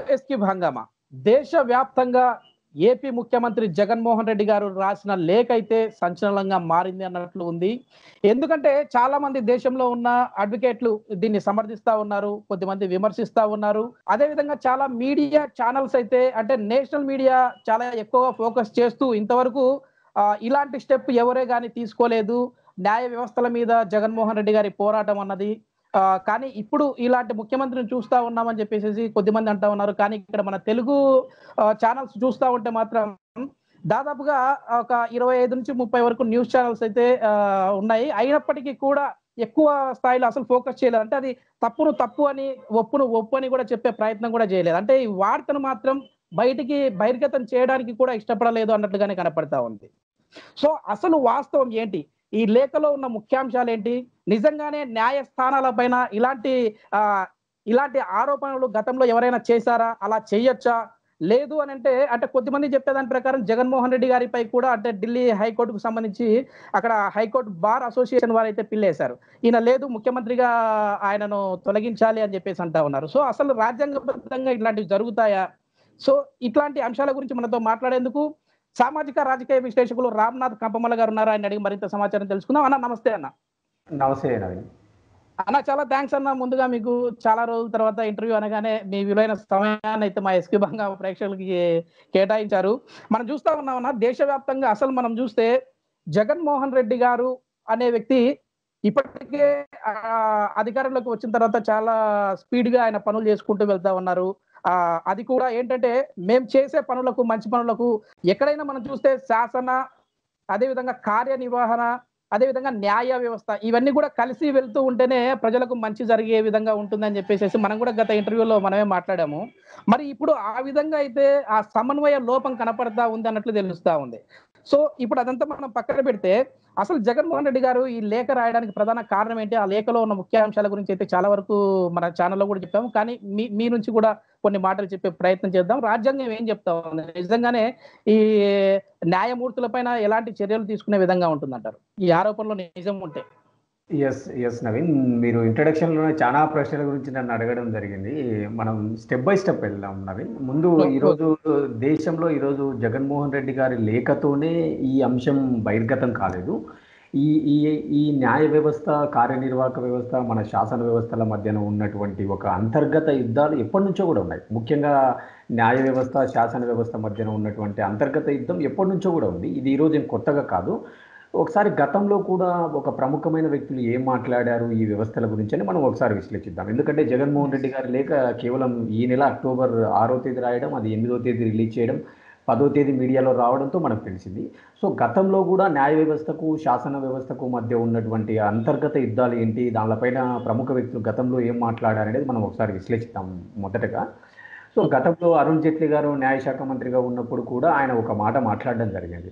ఎస్కి హంగామా దేశవ్యాప్తంగా ఏపీ ముఖ్యమంత్రి జగన్మోహన్ రెడ్డి గారు రాసిన లేఖ అయితే సంచలనంగా మారింది అన్నట్లు ఉంది ఎందుకంటే చాలా మంది దేశంలో ఉన్న అడ్వకేట్లు దీన్ని సమర్థిస్తా ఉన్నారు కొద్దిమంది విమర్శిస్తా ఉన్నారు అదే విధంగా చాలా మీడియా ఛానల్స్ అయితే అంటే నేషనల్ మీడియా చాలా ఎక్కువగా ఫోకస్ చేస్తూ ఇంతవరకు ఆ, ఇలాంటి స్టెప్ ఎవరే కానీ తీసుకోలేదు న్యాయ వ్యవస్థల మీద జగన్మోహన్ రెడ్డి గారి పోరాటం అన్నది ఆ, కానీ ఇప్పుడు ఇలాంటి ముఖ్యమంత్రిని చూస్తా ఉన్నామని చెప్పేసి కొద్దిమంది అంటా ఉన్నారు కానీ ఇక్కడ మన తెలుగు ఛానల్స్ చూస్తా ఉంటే మాత్రం దాదాపుగా ఒక ఇరవై ఐదు నుంచి ముప్పై వరకు న్యూస్ ఛానల్స్ అయితే ఆ, ఉన్నాయి అయినప్పటికీ కూడా ఎక్కువ స్థాయిలో అసలు ఫోకస్ చేయలేదు అంటే అది తప్పును తప్పు అని ఒప్పును ఒప్పు అని కూడా చెప్పే ప్రయత్నం కూడా చేయలేదు అంటే ఈ వార్తను మాత్రం బయటికి బహిర్గతం చేయడానికి కూడా ఇష్టపడలేదు అన్నట్లుగానే కనపడతా ఉంది సో అసలు వాస్తవం ఏంటి ఈ లేఖలో ఉన్న ముఖ్యాంశాలు ఏంటి నిజంగానే న్యాయస్థానాల పైన ఇలాంటి ఆ ఇలాంటి ఆరోపణలు గతంలో ఎవరైనా చేశారా అలా చేయొచ్చా లేదు అని అంటే అంటే కొద్దిమంది చెప్పేదాని ప్రకారం జగన్మోహన్ రెడ్డి గారిపై కూడా అంటే ఢిల్లీ హైకోర్టుకు సంబంధించి అక్కడ హైకోర్టు బార్ అసోసియేషన్ వారు అయితే పిల్లేశారు ఈయన లేదు ముఖ్యమంత్రిగా ఆయనను తొలగించాలి అని చెప్పేసి అంటా ఉన్నారు సో అసలు రాజ్యాంగబద్ధంగా ఇట్లాంటివి జరుగుతాయా సో ఇట్లాంటి అంశాల గురించి మనతో మాట్లాడేందుకు సామాజిక రాజకీయ విశ్లేషకులు రామ్నాథ్ కంపమల్ల గారు ఉన్నారు ఆయన అడిగి మరింత సమాచారం తెలుసుకుందాం అన్న నమస్తే అన్న నమస్తే నవీన్ అన్న చాలా థ్యాంక్స్ అన్న ముందుగా మీకు చాలా రోజుల తర్వాత ఇంటర్వ్యూ అనగానే మీ విలువైన సమయాన్ని అయితే మా ఎస్పీ బంగా ప్రేక్షకులకి కేటాయించారు మనం చూస్తా ఉన్నామన్న దేశవ్యాప్తంగా అసలు మనం చూస్తే జగన్మోహన్ రెడ్డి గారు అనే వ్యక్తి ఇప్పటికే ఆ, అధికారంలోకి వచ్చిన తర్వాత చాలా స్పీడ్ గా ఆయన పనులు చేసుకుంటూ వెళ్తా ఉన్నారు ఆ అది కూడా ఏంటంటే మేము చేసే పనులకు మంచి పనులకు ఎక్కడైనా మనం చూస్తే శాసన అదేవిధంగా కార్యనిర్వహణ అదేవిధంగా న్యాయ వ్యవస్థ ఇవన్నీ కూడా కలిసి వెళ్తూ ఉంటేనే ప్రజలకు మంచి జరిగే విధంగా ఉంటుందని చెప్పేసి మనం కూడా గత ఇంటర్వ్యూలో మనమే మాట్లాడాము మరి ఇప్పుడు ఆ విధంగా అయితే ఆ సమన్వయ లోపం కనపడతా ఉంది అన్నట్లు తెలుస్తా ఉంది సో ఇప్పుడు అదంతా మనం పక్కన పెడితే అసలు జగన్మోహన్ రెడ్డి గారు ఈ లేఖ రాయడానికి ప్రధాన కారణం ఏంటి ఆ లేఖలో ఉన్న ముఖ్య అంశాల గురించి అయితే చాలా వరకు మన ఛానల్లో కూడా చెప్పాము కానీ మీ మీ నుంచి కూడా కొన్ని మాటలు చెప్పే ప్రయత్నం చేద్దాం రాజ్యాంగం ఏం చెప్తా ఉంది నిజంగానే ఈ న్యాయమూర్తుల పైన ఎలాంటి చర్యలు తీసుకునే విధంగా ఉంటుందంటారు ఈ ఆరోపణలో నిజం ఉంటే ఎస్ ఎస్ నవీన్ మీరు ఇంట్రడక్షన్లోనే చాలా ప్రశ్నల గురించి నన్ను అడగడం జరిగింది మనం స్టెప్ బై స్టెప్ వెళ్దాం నవీన్ ముందు ఈరోజు దేశంలో ఈరోజు జగన్మోహన్ రెడ్డి గారి లేఖతోనే ఈ అంశం బహిర్గతం కాలేదు ఈ ఈ ఈ న్యాయ వ్యవస్థ కార్యనిర్వాహక వ్యవస్థ మన శాసన వ్యవస్థల మధ్యన ఉన్నటువంటి ఒక అంతర్గత యుద్ధాలు ఎప్పటి నుంచో కూడా ఉన్నాయి ముఖ్యంగా న్యాయ వ్యవస్థ శాసన వ్యవస్థ మధ్యన ఉన్నటువంటి అంతర్గత యుద్ధం ఎప్పటి నుంచో కూడా ఉంది ఇది ఈరోజు ఏం కొత్తగా కాదు ఒకసారి గతంలో కూడా ఒక ప్రముఖమైన వ్యక్తులు ఏం మాట్లాడారు ఈ వ్యవస్థల గురించి అని మనం ఒకసారి విశ్లేషిద్దాం ఎందుకంటే జగన్మోహన్ రెడ్డి గారి లేఖ కేవలం ఈ నెల అక్టోబర్ ఆరో తేదీ రాయడం అది ఎనిమిదో తేదీ రిలీజ్ చేయడం పదో తేదీ మీడియాలో రావడంతో మనకు తెలిసింది సో గతంలో కూడా న్యాయ వ్యవస్థకు శాసన వ్యవస్థకు మధ్య ఉన్నటువంటి అంతర్గత యుద్ధాలు ఏంటి దానిపైన ప్రముఖ వ్యక్తులు గతంలో ఏం మాట్లాడారనేది మనం ఒకసారి విశ్లేషిద్దాం మొదటగా సో గతంలో అరుణ్ జైట్లీ గారు న్యాయశాఖ మంత్రిగా ఉన్నప్పుడు కూడా ఆయన ఒక మాట మాట్లాడడం జరిగింది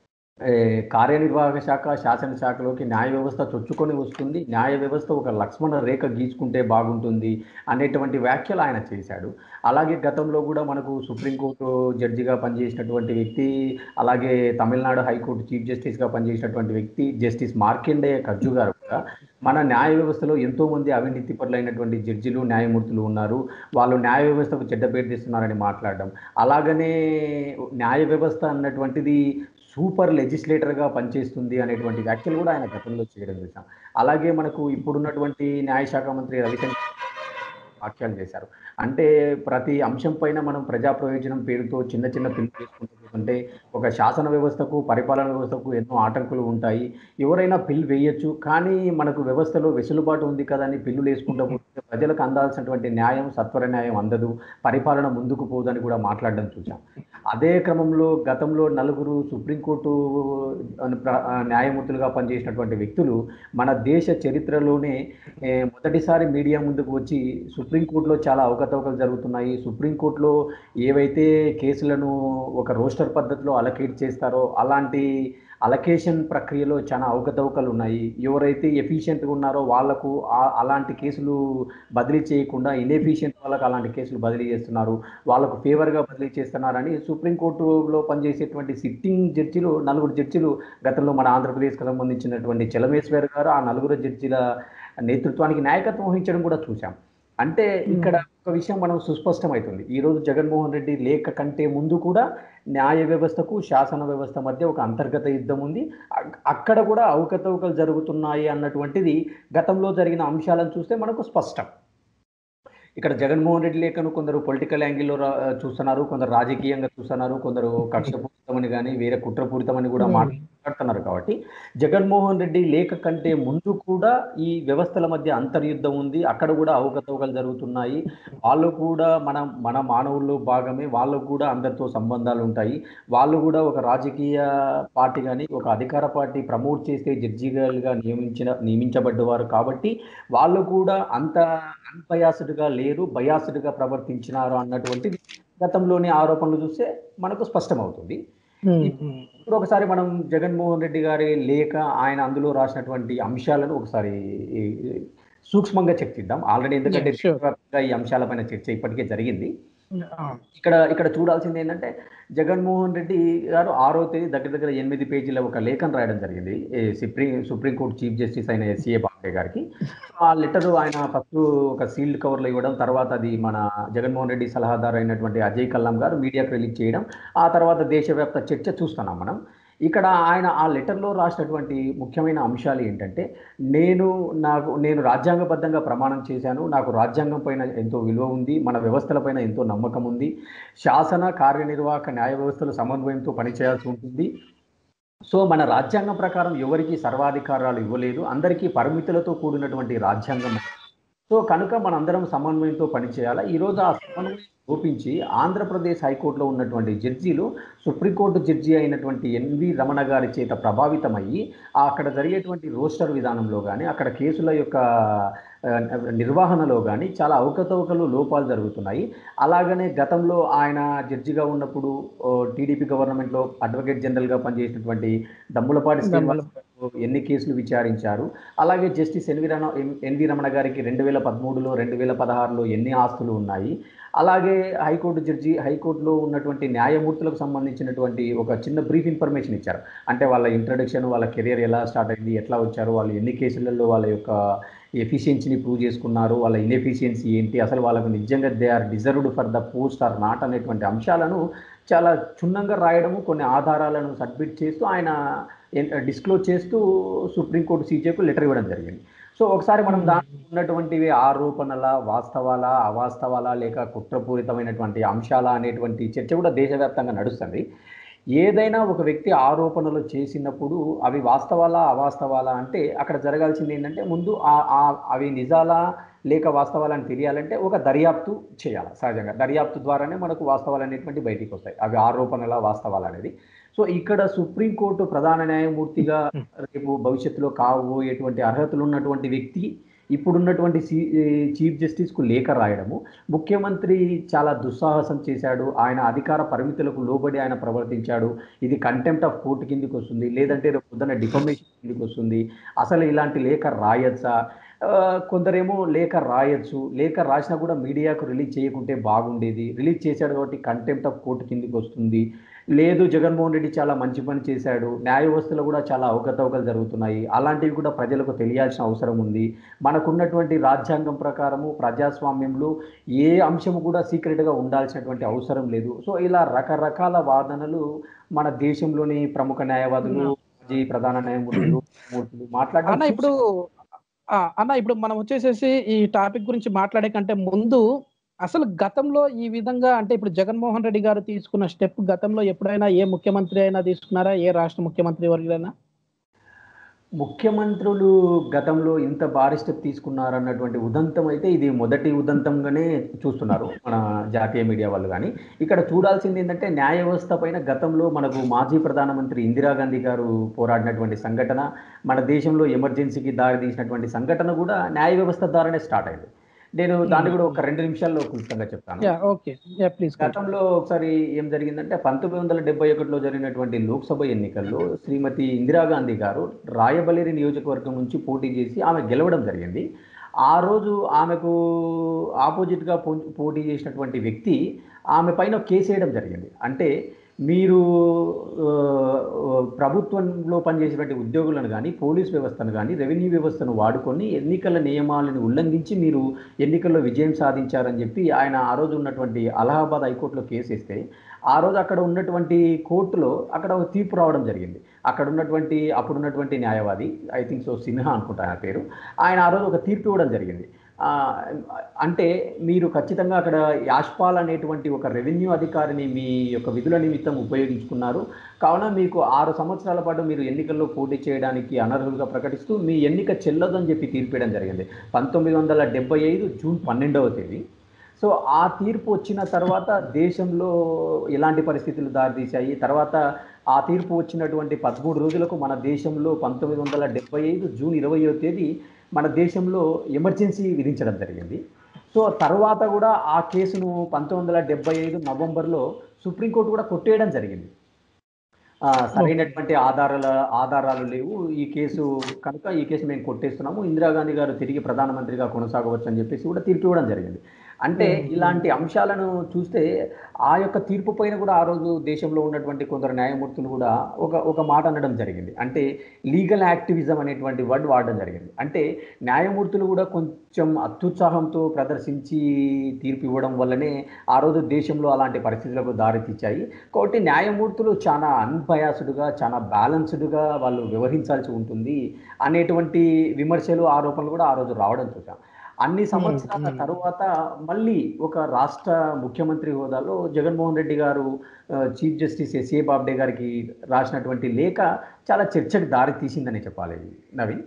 ఏ, కార్యనిర్వాహక శాఖ శాసనశాఖలోకి న్యాయ వ్యవస్థ చొచ్చుకొని వస్తుంది న్యాయ వ్యవస్థ ఒక లక్ష్మణ రేఖ గీచుకుంటే బాగుంటుంది అనేటువంటి వ్యాఖ్యలు ఆయన చేశాడు అలాగే గతంలో కూడా మనకు సుప్రీంకోర్టు జడ్జిగా పనిచేసినటువంటి వ్యక్తి అలాగే తమిళనాడు హైకోర్టు చీఫ్ జస్టిస్గా పనిచేసినటువంటి వ్యక్తి జస్టిస్ మార్కండేయ కర్జు గారు కూడా మన న్యాయ వ్యవస్థలో ఎంతో మంది అవినీతి పరులైనటువంటి జడ్జిలు న్యాయమూర్తులు ఉన్నారు వాళ్ళు న్యాయ వ్యవస్థకు చెడ్డ పేరు తెస్తున్నారని మాట్లాడడం అలాగనే న్యాయ వ్యవస్థ అన్నటువంటిది సూపర్ లెజిస్లేటర్గా పనిచేస్తుంది అనేటువంటి వ్యాఖ్యలు కూడా ఆయన గతంలో చేయడం చూసాం అలాగే మనకు ఇప్పుడున్నటువంటి న్యాయశాఖ మంత్రి రవిశంకర్ వ్యాఖ్యలు చేశారు అంటే ప్రతి అంశం పైన మనం ప్రజా ప్రయోజనం పేరుతో చిన్న చిన్న పిల్లు చేసుకుంటే ఒక శాసన వ్యవస్థకు పరిపాలన వ్యవస్థకు ఎన్నో ఆటంకులు ఉంటాయి ఎవరైనా పిల్లు వేయొచ్చు కానీ మనకు వ్యవస్థలో వెసులుబాటు ఉంది కదా అని పిల్లులు వేసుకుంటూ పోతే ప్రజలకు అందాల్సినటువంటి న్యాయం సత్వర న్యాయం అందదు పరిపాలన ముందుకు పోదని కూడా మాట్లాడడం చూసాం అదే క్రమంలో గతంలో నలుగురు సుప్రీంకోర్టు ప్ర- న్యాయమూర్తులుగా పనిచేసినటువంటి వ్యక్తులు మన దేశ చరిత్రలోనే ఏ, మొదటిసారి మీడియా ముందుకు వచ్చి సుప్రీంకోర్టులో చాలా అవకతవకలు జరుగుతున్నాయి సుప్రీంకోర్టులో ఏవైతే కేసులను ఒక రోస్టర్ పద్ధతిలో అలకేట్ చేస్తారో అలాంటి అలకేషన్ ప్రక్రియలో చాలా అవకతవకలు ఉన్నాయి ఎవరైతే ఎఫిషియెంట్గా ఉన్నారో వాళ్లకు ఆ- అలాంటి కేసులు బదిలీ చేయకుండా ఇన్ఎఫిషియెంట్ వాళ్ళకి అలాంటి కేసులు బదిలీ చేస్తున్నారు వాళ్ళకు ఫేవర్గా బదిలీ చేస్తున్నారని సుప్రీంకోర్టులో పనిచేసేటువంటి సిట్టింగ్ జడ్జిలు నలుగురు జడ్జిలు గతంలో మన ఆంధ్రప్రదేశ్కి సంబంధించినటువంటి చలమేశ్వర్ గారు ఆ నలుగురు జడ్జిల నేతృత్వానికి నాయకత్వం వహించడం కూడా చూశాం అంటే ఇక్కడ ఒక విషయం మనం సుస్పష్టమవుతుంది ఈ రోజు జగన్మోహన్ రెడ్డి లేఖ కంటే ముందు కూడా న్యాయ వ్యవస్థకు శాసన వ్యవస్థ మధ్య ఒక అంతర్గత యుద్ధం ఉంది అక్- అక్కడ కూడా అవకతవకలు జరుగుతున్నాయి అన్నటువంటిది గతంలో జరిగిన అంశాలను చూస్తే మనకు స్పష్టం ఇక్కడ జగన్మోహన్ రెడ్డి లేఖను కొందరు పొలిటికల్ యాంగిల్లో రా- చూస్తున్నారు కొందరు రాజకీయంగా చూస్తున్నారు కొందరు కక్షపూరితమని కానీ వేరే కుట్రపూరితమని కూడా మాట్లాడుతున్నారు కాబట్టి జగన్మోహన్ రెడ్డి లేఖ కంటే ముందు కూడా ఈ వ్యవస్థల మధ్య అంతర్యుద్ధం ఉంది అక్కడ కూడా అవకతవకలు జరుగుతున్నాయి వాళ్ళు కూడా మన మన మానవుల్లో భాగమే వాళ్ళకు కూడా అందరితో సంబంధాలు ఉంటాయి వాళ్ళు కూడా ఒక రాజకీయ పార్టీ కానీ ఒక అధికార పార్టీ ప్రమోట్ చేస్తే జడ్జిగా నియమించిన నియమించబడ్డవారు కాబట్టి వాళ్ళు కూడా అంత అన్బయాస్డ్గా లేరు బయాస్డ్గా ప్రవర్తించినారు అన్నటువంటిది గతంలోని ఆరోపణలు చూస్తే మనకు స్పష్టమవుతుంది ఇప్పుడు ఒకసారి మనం జగన్మోహన్ రెడ్డి గారి లేఖ ఆయన అందులో రాసినటువంటి అంశాలను ఒకసారి ఈ, సూక్ష్మంగా చర్చిద్దాం ఆల్రెడీ ఎందుకంటే Yeah, sure. దేశవ్యాప్తంగా ఈ అంశాలపైన చర్చ ఇప్పటికే జరిగింది ఇక్కడ ఇక్కడ చూడాల్సింది ఏంటంటే జగన్మోహన్ రెడ్డి గారు ఆరో తేదీ దగ్గర దగ్గర ఎనిమిది పేజీల ఒక లేఖను రాయడం జరిగింది ఈ సుప్రీం సుప్రీంకోర్టు చీఫ్ జస్టిస్ అయిన ఎస్సీఏ బాబ్డే గారికి ఆ లెటర్ ఆయన ఫస్ట్ ఒక సీల్డ్ కవర్లో ఇవ్వడం తర్వాత అది మన జగన్మోహన్ రెడ్డి సలహాదారు అయినటువంటి అజయ్ కల్లాం గారు మీడియాకు రిలీజ్ చేయడం ఆ తర్వాత దేశవ్యాప్త చర్చ చూస్తున్నాం మనం ఇక్కడ ఆయన ఆ లెటర్లో రాసినటువంటి ముఖ్యమైన అంశాలు ఏంటంటే నేను నాకు నేను రాజ్యాంగబద్ధంగా ప్రమాణం చేశాను నాకు రాజ్యాంగం పైన ఎంతో విలువ ఉంది మన వ్యవస్థలపైన ఎంతో నమ్మకం ఉంది శాసన కార్యనిర్వాహక న్యాయ వ్యవస్థలు సమన్వయంతో పనిచేయాల్సి ఉంటుంది సో మన రాజ్యాంగం ప్రకారం ఎవరికి సర్వాధికారాలు ఇవ్వలేదు అందరికీ పరిమితులతో కూడినటువంటి రాజ్యాంగం సో కనుక మనందరం సమన్వయంతో పనిచేయాలా ఈరోజు ఆ సమన్వయం లోపించి ఆంధ్రప్రదేశ్ హైకోర్టులో ఉన్నటువంటి జడ్జీలు సుప్రీంకోర్టు జడ్జి అయినటువంటి ఎన్వి రమణ గారి చేత ప్రభావితమయ్యి ఆ అక్కడ జరిగేటువంటి రోస్టర్ విధానంలో కానీ అక్కడ కేసుల యొక్క ఆ, నిర్వహణలో కానీ చాలా అవకతవకలు లోపాలు జరుగుతున్నాయి అలాగనే గతంలో ఆయన జడ్జిగా ఉన్నప్పుడు టీడీపీ గవర్నమెంట్లో అడ్వకేట్ జనరల్గా పనిచేసినటువంటి దమ్ములపాటి శ్రీనివాస్ గారు ఎన్ని కేసులు విచారించారు అలాగే justice NV Ramana NV Ramana గారికి రెండు వేల పదమూడులో రెండు వేల పదహారులో ఎన్ని ఆస్తులు ఉన్నాయి అలాగే హైకోర్టు జడ్జి హైకోర్టులో ఉన్నటువంటి న్యాయమూర్తులకు సంబంధించినటువంటి ఒక చిన్న బ్రీఫ్ ఇన్ఫర్మేషన్ ఇచ్చారు అంటే వాళ్ళ ఇంట్రడక్షన్ వాళ్ళ కెరియర్ ఎలా స్టార్ట్ అయింది ఎట్లా వచ్చారు వాళ్ళు ఎన్ని కేసులలో వాళ్ళ యొక్క ఎఫిషియన్సీని ప్రూవ్ చేసుకున్నారు వాళ్ళ ఇన్ఎఫిషియన్సీ ఏంటి అసలు వాళ్ళకు నిజంగా they are deserved for the post or not అనేటువంటి అంశాలను చాలా క్షుణ్ణంగా రాయడము కొన్ని ఆధారాలను సబ్మిట్ చేస్తూ ఆయన డిస్క్లోజ్ చేస్తూ సుప్రీంకోర్టు సీజేకు లెటర్ ఇవ్వడం జరిగింది సో ఒకసారి మనం దాంట్లో ఉన్నటువంటివి ఆరోపణల వాస్తవాల అవాస్తవాల లేక కుట్రపూరితమైనటువంటి అంశాల అనేటువంటి చర్చ కూడా దేశవ్యాప్తంగా నడుస్తుంది ఏదైనా ఒక వ్యక్తి ఆరోపణలు చేసినప్పుడు అవి వాస్తవాలా అవాస్తవాలా అంటే అక్కడ జరగాల్సింది ఏంటంటే ముందు ఆ- ఆ- అవి నిజాలా లేక వాస్తవాలని తెలియాలంటే ఒక దర్యాప్తు చేయాలి సహజంగా దర్యాప్తు ద్వారానే మనకు వాస్తవాలు అనేటువంటి బయటికి వస్తాయి అవి ఆరోపణల వాస్తవాలు అనేది సో ఇక్కడ సుప్రీంకోర్టు ప్రధాన న్యాయమూర్తిగా రేపు భవిష్యత్తులో కాబోయేటువంటి అర్హతలు ఉన్నటువంటి వ్యక్తి ఇప్పుడున్నటువంటి సి చీఫ్ జస్టిస్కు లేఖ రాయడము ముఖ్యమంత్రి చాలా దుస్సాహసం చేశాడు ఆయన అధికార పరిమితులకు లోబడి ఆయన ప్రవర్తించాడు ఇది కంటెంప్ట్ ఆఫ్ కోర్టు కిందికి వస్తుంది లేదంటే రేపు పొద్దున్న డిఫమేషన్ కిందికి వస్తుంది అసలు ఇలాంటి లేఖ రాయొచ్చా ఆ, కొందరేమో లేఖ రాయొచ్చు లేఖ రాసినా కూడా మీడియాకు రిలీజ్ చేయకుంటే బాగుండేది రిలీజ్ చేశాడు కాబట్టి కంటెంప్ట్ ఆఫ్ కోర్టు కిందికి వస్తుంది లేదు జగన్మోహన్ రెడ్డి చాలా మంచి పని చేశాడు న్యాయ వ్యవస్థలో కూడా చాలా అవకతవకలు జరుగుతున్నాయి అలాంటివి కూడా ప్రజలకు తెలియాల్సిన అవసరం ఉంది మనకున్నటువంటి రాజ్యాంగం ప్రకారము ప్రజాస్వామ్యంలో ఏ అంశము కూడా సీక్రెట్గా ఉండాల్సినటువంటి అవసరం లేదు సో ఇలా రకరకాల వాదనలు మన దేశంలోని ప్రముఖ న్యాయవాదులు మాజీ ప్రధాన న్యాయమూర్తులు మూర్తులు అన్న మాట్లాడడం ఇప్పుడు ఆ, అన్న ఇప్పుడు మనం వచ్చేసేసి ఈ టాపిక్ గురించి మాట్లాడే కంటే ముందు అసలు గతంలో ఈ విధంగా అంటే ఇప్పుడు జగన్మోహన్ రెడ్డి గారు తీసుకున్న స్టెప్ గతంలో ఎప్పుడైనా ఏ ముఖ్యమంత్రి అయినా తీసుకున్నారా ఏ రాష్ట్ర ముఖ్యమంత్రి వర్గైనా ముఖ్యమంత్రులు గతంలో ఇంత భారీ స్టెప్ తీసుకున్నారన్నటువంటి ఉదంతం అయితే ఇది మొదటి ఉదంతంగానే చూస్తున్నారు మన జాతీయ మీడియా వాళ్ళు కానీ ఇక్కడ చూడాల్సింది ఏంటంటే న్యాయ వ్యవస్థ పైన గతంలో మనకు మాజీ ప్రధానమంత్రి ఇందిరాగాంధీ గారు పోరాడినటువంటి సంఘటన మన దేశంలో ఎమర్జెన్సీకి దారి తీసినటువంటి సంఘటన కూడా న్యాయ వ్యవస్థ ద్వారానే స్టార్ట్ అయింది నేను దాన్ని కూడా ఒక రెండు నిమిషాల్లో క్లుప్తంగా చెప్తాను యా ఓకే యా ప్లీజ్ గతంలో ఒకసారి ఏం జరిగిందంటే పంతొమ్మిది వందల డెబ్బై ఒకటిలో జరిగినటువంటి లోక్సభ ఎన్నికల్లో శ్రీమతి ఇందిరాగాంధీ గారు రాయబలేరి నియోజకవర్గం నుంచి పోటీ చేసి ఆమె గెలవడం జరిగింది ఆ రోజు ఆమెకు ఆపోజిట్గా పో పోటీ చేసినటువంటి వ్యక్తి ఆమె పైన కేసు వేయడం జరిగింది అంటే మీరు ఆ, ప్రభుత్వంలో పనిచేసేటువంటి ఉద్యోగులను కానీ పోలీస్ వ్యవస్థను కానీ రెవెన్యూ వ్యవస్థను వాడుకొని ఎన్నికల నియమాలను ఉల్లంఘించి మీరు ఎన్నికల్లో విజయం సాధించారని చెప్పి ఆయన ఆ రోజు ఉన్నటువంటి అలహాబాద్ హైకోర్టులో కేసు ఇస్తే ఆ రోజు అక్కడ ఉన్నటువంటి కోర్టులో అక్కడ ఒక తీర్పు రావడం జరిగింది అక్కడ ఉన్నటువంటి అప్పుడు ఉన్నటువంటి న్యాయవాది ఐ థింక్ సో సిన్హా అనుకుంటా ఆయన పేరు ఆయన ఆ రోజు ఒక తీర్పు ఇవ్వడం జరిగింది ఆ, అంటే మీరు ఖచ్చితంగా అక్కడ యాష్పాల్ అనేటువంటి ఒక రెవెన్యూ అధికారిని మీ యొక్క విధుల నిమిత్తం ఉపయోగించుకున్నారు కావున మీకు ఆరు సంవత్సరాల పాటు మీరు ఎన్నికల్లో పోటీ చేయడానికి అనర్హులుగా ప్రకటిస్తూ మీ ఎన్నిక చెల్లదు అని చెప్పి తీర్పియడం జరిగింది పంతొమ్మిది వందల డెబ్బై ఐదు జూన్ పన్నెండవ తేదీ సో ఆ తీర్పు వచ్చిన తర్వాత దేశంలో ఎలాంటి పరిస్థితులు దారితీశాయి తర్వాత ఆ తీర్పు వచ్చినటువంటి పదమూడు రోజులకు మన దేశంలో పంతొమ్మిది వందల డెబ్బై ఐదు జూన్ ఇరవయో తేదీ మన దేశంలో ఎమర్జెన్సీ విధించడం జరిగింది సో తర్వాత కూడా ఆ కేసును పంతొమ్మిది వందల డెబ్బై ఐదు నవంబర్లో సుప్రీంకోర్టు కూడా కొట్టేయడం జరిగింది ఆ, సరైనటువంటి ఆధారాల ఆధారాలు లేవు ఈ కేసు కనుక ఈ కేసు మేము కొట్టేస్తున్నాము ఇందిరాగాంధీ గారు తిరిగి ప్రధానమంత్రిగా కొనసాగవచ్చు అని చెప్పేసి కూడా తీర్పు ఇవ్వడం జరిగింది అంటే ఇలాంటి అంశాలను చూస్తే ఆ యొక్క తీర్పు పైన కూడా ఆ రోజు దేశంలో ఉన్నటువంటి కొందరు న్యాయమూర్తులు కూడా ఒక ఒక మాట అనడం జరిగింది అంటే లీగల్ యాక్టివిజం అనేటువంటి వర్డ్ వాడడం జరిగింది అంటే న్యాయమూర్తులు కూడా కొంచెం అత్యుత్సాహంతో ప్రదర్శించి తీర్పు ఇవ్వడం వల్లనే ఆ రోజు దేశంలో అలాంటి పరిస్థితులకు దారితీచ్చాయి కాబట్టి న్యాయమూర్తులు చాలా అన్బయాస్డ్గా చాలా బ్యాలెన్స్డ్గా వాళ్ళు వ్యవహరించాల్సి ఉంటుంది అనేటువంటి విమర్శలు ఆరోపణలు కూడా ఆ రోజు రావడం చూసాం అన్ని సంవత్సరాల మ్మ్. తరువాత మళ్ళీ ఒక రాష్ట్ర ముఖ్యమంత్రి హోదాలో జగన్మోహన్ రెడ్డి గారు ఆ, చీఫ్ జస్టిస్ ఎస్ఏ బాబ్డే గారికి రాసినటువంటి లేఖ చాలా చర్చకు దారి తీసిందని చెప్పాలి నవీన్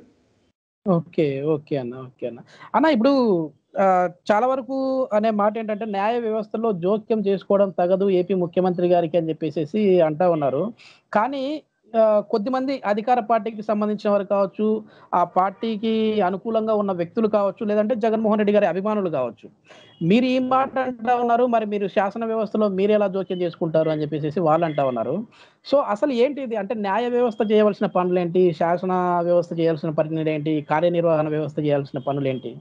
ఓకే ఓకే అన్న ఓకే అన్న అన్న ఇప్పుడు ఆ, చాలా వరకు అనే మాట ఏంటంటే న్యాయ వ్యవస్థలో జోక్యం చేసుకోవడం తగదు ఏపీ ముఖ్యమంత్రి గారికి అని చెప్పేసి అంటా ఉన్నారు కానీ ఆ, కొద్దిమంది అధికార పార్టీకి సంబంధించిన వారు కావచ్చు ఆ పార్టీకి అనుకూలంగా ఉన్న వ్యక్తులు కావచ్చు లేదంటే జగన్మోహన్ రెడ్డి గారి అభిమానులు కావచ్చు మీరు ఈ మాట అంటా ఉన్నారు మరి మీరు శాసన వ్యవస్థలో మీరు ఎలా జోక్యం చేసుకుంటారు అని చెప్పేసి వాళ్ళు అంటా ఉన్నారు సో అసలు ఏంటి ఇది అంటే న్యాయ వ్యవస్థ చేయవలసిన పనులు ఏంటి శాసన వ్యవస్థ చేయాల్సిన పనులు ఏంటి కార్యనిర్వహణ వ్యవస్థ చేయాల్సిన పనులు ఏంటి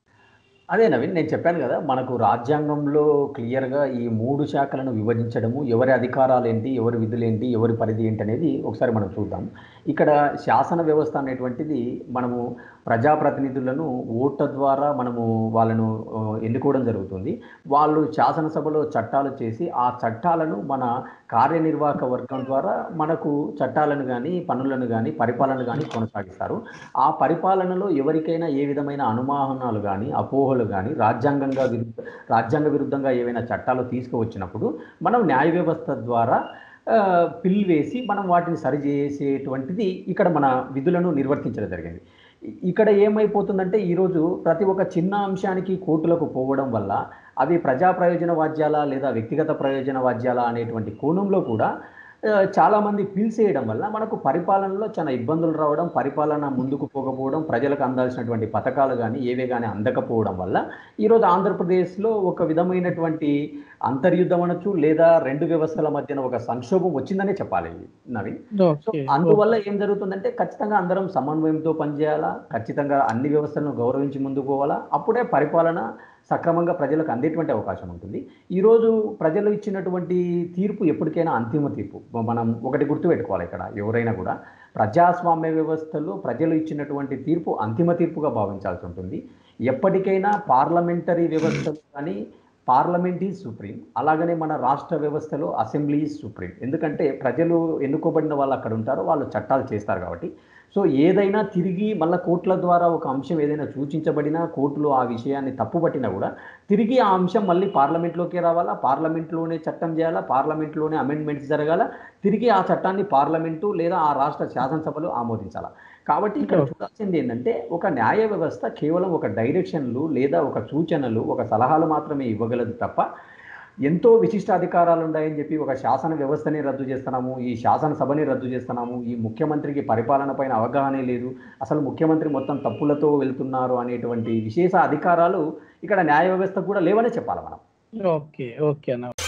అదే నవీన్ నేను చెప్పాను కదా మనకు రాజ్యాంగంలో క్లియర్గా ఈ మూడు శాఖలను విభజించడము ఎవరి అధికారాలు ఏంటి ఎవరి విధులేంటి ఎవరి పరిధి ఏంటి అనేది ఒకసారి మనం చూద్దాం ఇక్కడ శాసన వ్యవస్థ అనేటువంటిది మనము ప్రజాప్రతినిధులను ఓట్ల ద్వారా మనము వాళ్ళను ఆ, ఎన్నుకోవడం జరుగుతుంది వాళ్ళు శాసనసభలో చట్టాలు చేసి ఆ చట్టాలను మన కార్యనిర్వాహక వర్గం ద్వారా మనకు చట్టాలను కానీ పనులను కానీ పరిపాలన కానీ కొనసాగిస్తారు ఆ పరిపాలనలో ఎవరికైనా ఏ విధమైన అనుమానాలు కానీ అపోహలు కానీ రాజ్యాంగంగా విరుద్ధ రాజ్యాంగ విరుద్ధంగా ఏవైనా చట్టాలు తీసుకువచ్చినప్పుడు మనం న్యాయ వ్యవస్థ ద్వారా ఆ, పిల్ వేసి మనం వాటిని సరిచేసేటువంటిది ఇక్కడ మన విధులను నిర్వర్తించడం జరిగింది ఇ- ఇక్కడ ఏమైపోతుందంటే ఈరోజు ప్రతి ఒక్క చిన్న అంశానికి కోర్టులకు పోవడం వల్ల అవి ప్రజా ప్రయోజన వాద్యాల లేదా వ్యక్తిగత ప్రయోజన వాద్యాల అనేటువంటి కోణంలో కూడా ఆ, చాలామంది పిలిచేయడం వల్ల మనకు పరిపాలనలో చాలా ఇబ్బందులు రావడం పరిపాలన ముందుకు పోకపోవడం ప్రజలకు అందాల్సినటువంటి పథకాలు కానీ ఏవే కానీ అందకపోవడం వల్ల ఈరోజు ఆంధ్రప్రదేశ్లో ఒక విధమైనటువంటి అంతర్యుద్ధం అనొచ్చు లేదా రెండు వ్యవస్థల మధ్యన ఒక సంక్షోభం వచ్చిందనే చెప్పాలి నవీన్ సో ఓకే అందువల్ల ఏం జరుగుతుందంటే ఖచ్చితంగా అందరం సమన్వయంతో పనిచేయాలా ఖచ్చితంగా అన్ని వ్యవస్థలను గౌరవించి ముందుకు పోవాలా అప్పుడే పరిపాలన సక్రమంగా ప్రజలకు అందేటువంటి అవకాశం ఉంటుంది ఈరోజు ప్రజలు ఇచ్చినటువంటి తీర్పు ఎప్పటికైనా అంతిమ తీర్పు మనం ఒకటి గుర్తుపెట్టుకోవాలి ఇక్కడ ఎవరైనా కూడా ప్రజాస్వామ్య వ్యవస్థలో ప్రజలు ఇచ్చినటువంటి తీర్పు అంతిమ తీర్పుగా భావించాల్సి ఉంటుంది ఎప్పటికైనా పార్లమెంటరీ వ్యవస్థలు కానీ పార్లమెంట్ ఈజ్ సుప్రీం అలాగనే మన రాష్ట్ర వ్యవస్థలో అసెంబ్లీ ఈజ్ సుప్రీం ఎందుకంటే ప్రజలు ఎన్నుకోబడిన వాళ్ళు అక్కడ ఉంటారో వాళ్ళు చట్టాలు చేస్తారు కాబట్టి సో ఏదైనా తిరిగి మళ్ళీ కోర్టుల ద్వారా ఒక అంశం ఏదైనా సూచించబడినా కోర్టులో ఆ విషయాన్ని తప్పుపట్టినా కూడా తిరిగి ఆ అంశం మళ్ళీ పార్లమెంట్లోకే రావాలా పార్లమెంట్లోనే చట్టం చేయాలా పార్లమెంట్లోనే అమెండ్మెంట్స్ జరగాల తిరిగి ఆ చట్టాన్ని పార్లమెంటు లేదా ఆ రాష్ట్ర శాసనసభలు ఆమోదించాలా కాబట్టి ఇక్కడ చూడాల్సింది ఏంటంటే ఒక న్యాయ వ్యవస్థ కేవలం ఒక డైరెక్షన్లు లేదా ఒక సూచనలు ఒక సలహాలు మాత్రమే ఇవ్వగలదు తప్ప ఎంతో విశిష్ట అధికారాలు ఉన్నాయని చెప్పి ఒక శాసన వ్యవస్థని రద్దు చేస్తున్నాము ఈ శాసనసభని రద్దు చేస్తున్నాము ఈ ముఖ్యమంత్రికి పరిపాలన పైన అవగాహనే లేదు అసలు ముఖ్యమంత్రి మొత్తం తప్పులతో వెళ్తున్నారు అనేటువంటి విశేష అధికారాలు ఇక్కడ న్యాయ వ్యవస్థకు కూడా లేవనే చెప్పాలి మనం ఓకే ఓకే అన్న